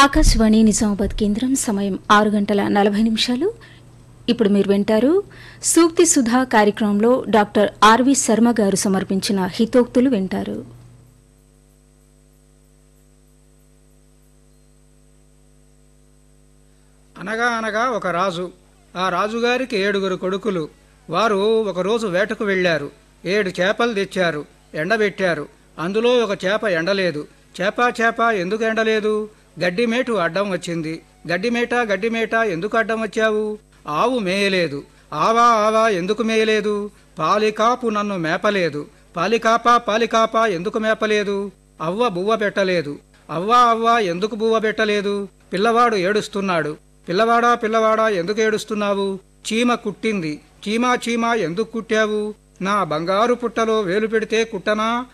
ఆకాశవాణి నిజామాబాద్ కేంద్రం సమయం ఆరు గంటల నలభై నిమిషాలు ఇప్పుడు మీరు వింటారు సూక్తి సుధా కార్యక్రమంలో డాక్టర్ ఆర్వి శర్మ గారు సమర్పించిన హితోక్తులు వింటారు అనగా అనగా ఒక రాజు ఆ రాజుగారికి ఏడుగురు కొడుకులు వారు ఒకరోజు వేటకు వెళ్ళారు ఏడు చేపలు తెచ్చారు ఎండబెట్టారు అందులో ఒక చేప ఎండలేదు చేప చేప ఎందుకు ఎండలేదు గడ్డిమేటు అడ్డం వచ్చింది గడ్డిమేట గడ్డిమేట ఎందుకు అడ్డం వచ్చావు ఆవు మేయలేదు ఆవా ఆవా ఎందుకు మేయలేదు పాలికాపు నన్ను మేపలేదు పాలికాప పాలికాప ఎందుకు మేపలేదు అవ్వ బువ్వ పెట్టలేదు అవ్వా అవ్వ ఎందుకు బువ్వ పెట్టలేదు పిల్లవాడు ఏడుస్తున్నాడు పిల్లవాడా పిల్లవాడా ఎందుకు ఏడుస్తున్నావు చీమ కుట్టింది చీమా చీమా ఎందుకు కుట్టావు నా బంగారు పుట్టలో వేలు పెడితే కుట్టనా